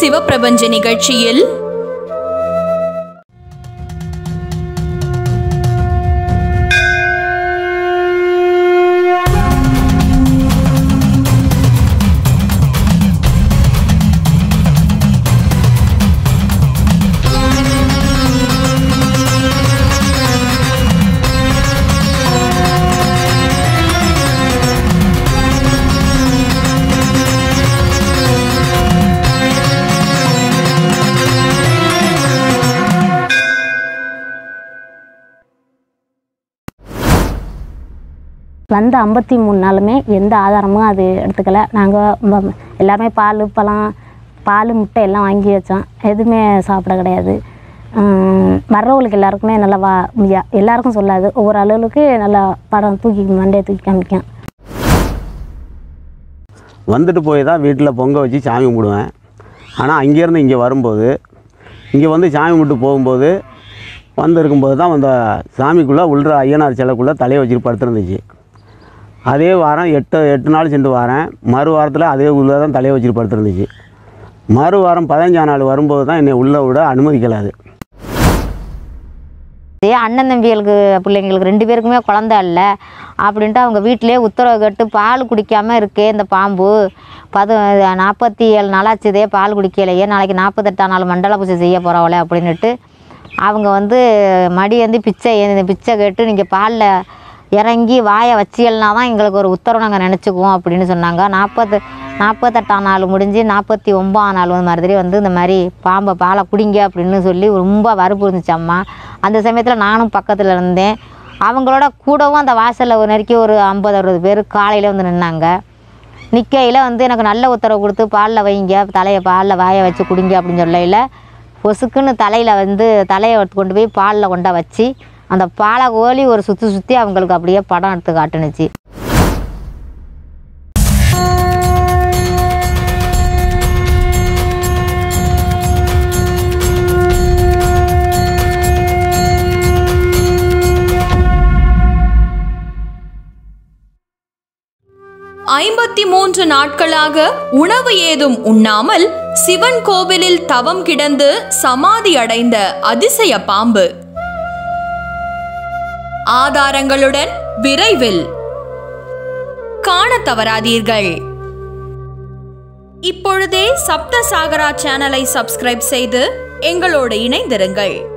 சிவப்பிரபஞ்ச நிகழ்ச்சியில் வந்த ஐம்பத்தி மூணு நாளுமே எந்த ஆதாரமும் அது எடுத்துக்கல நாங்கள் எல்லாருமே பால் பழம் பால் முட்டை எல்லாம் வாங்கி வச்சோம் எதுவுமே சாப்பிட கிடையாது உம், வர்றவங்களுக்கு எல்லாருக்குமே நல்லா வா யா- எல்லாருக்கும் சொல்லாது ஒவ்வொரு அளவுக்கு நல்லா படம் தூக்கி மண்டையை தூக்கி காமிக்கும் வந்துட்டு போய் தான் வீட்டில் பொங்க வச்சு சாமி கும்பிடுவேன் ஆனால் அங்கேருந்து இங்கே வரும்போது இங்கே வந்து சாமி கும்பிட்டு போகும்போது வந்து இருக்கும்போது தான் அந்த சாமிக்குள்ளே உள்ள ஐயனார் சிலைக்குள்ளே தலையை வச்சுட்டு படுத்துருந்துச்சு அதே வாரம் எட்டு எட்டு நாள் சென்று வாரேன் மறு வாரத்தில் அதே உள்ளே தான் தலையை வச்சுட்டு படுத்துருந்துச்சு மறு வாரம் பதினஞ்சாம் நாள் வரும்போது தான் என்னை உள்ளே விட அனுமதிக்கலாது இதே அண்ணன் தம்பிகளுக்கு பிள்ளைங்களுக்கு ரெண்டு பேருக்குமே குழந்த இல்லை அப்படின்ட்டு அவங்க வீட்டிலே உத்தரவு கேட்டு பால் குடிக்காமல் இருக்கே இந்த பாம்பு பது நாற்பத்தி ஏழு நாளாச்சுதே பால் குடிக்கலையே நாளைக்கு நாற்பத்தெட்டாம் நாள் மண்டல பூஜை செய்ய போகிறவளே அப்படின்னுட்டு அவங்க வந்து மடி வந்து பிச்சை ஏந்தி- பிச்சை கேட்டு நீங்கள் பாலில் இறங்கி வாயை வச்சியல்னா தான் எங்களுக்கு ஒரு உத்தரவு நாங்கள் நினச்சிக்குவோம் அப்படின்னு சொன்னாங்க நாற்பத்து நாற்பத்தெட்டாம் நாள் முடிஞ்சு நாற்பத்தி ஒம்பதாம் நாள் வந்து மாதிரி வந்து இந்த மாதிரி பாம்பை பாலை குடிங்க அப்படின்னு சொல்லி ரொம்ப வற்புறுந்துச்சு அம்மா அந்த சமயத்தில் நானும் பக்கத்தில் இருந்தேன் அவங்களோட கூடவும் அந்த வாசலில் ஒரு நெருக்கி ஒரு ஐம்பது அறுபது பேர் காலையில் வந்து நின்னாங்க நிற்கையில் வந்து எனக்கு நல்ல உத்தரவு கொடுத்து பாலில் வைங்க தலையை பாலில் வாயை வச்சு குடிங்க அப்படின்னு சொல்லையில் பொசுக்குன்னு தலையில் வந்து தலையை எடுத்து கொண்டு போய் பாலில் கொண்டா வச்சு அந்த பாலை கோலி ஒரு சுற்றி சுற்றி அவங்களுக்கு அப்படியே படம் எடுத்து காட்டுனுச்சு ஐம்பத்தி மூன்று நாட்களாக உணவு ஏதும் உண்ணாமல் சிவன் கோவிலில் தவம் கிடந்து சமாதி அடைந்த அதிசய பாம்பு ஆதாரங்களுடன் விரைவில் காணத் தவறாதீர்கள் இப்பொழுதே சப்த சாகரா சேனலை சப்ஸ்கிரைப் செய்து எங்களோடு இணைந்திருங்கள்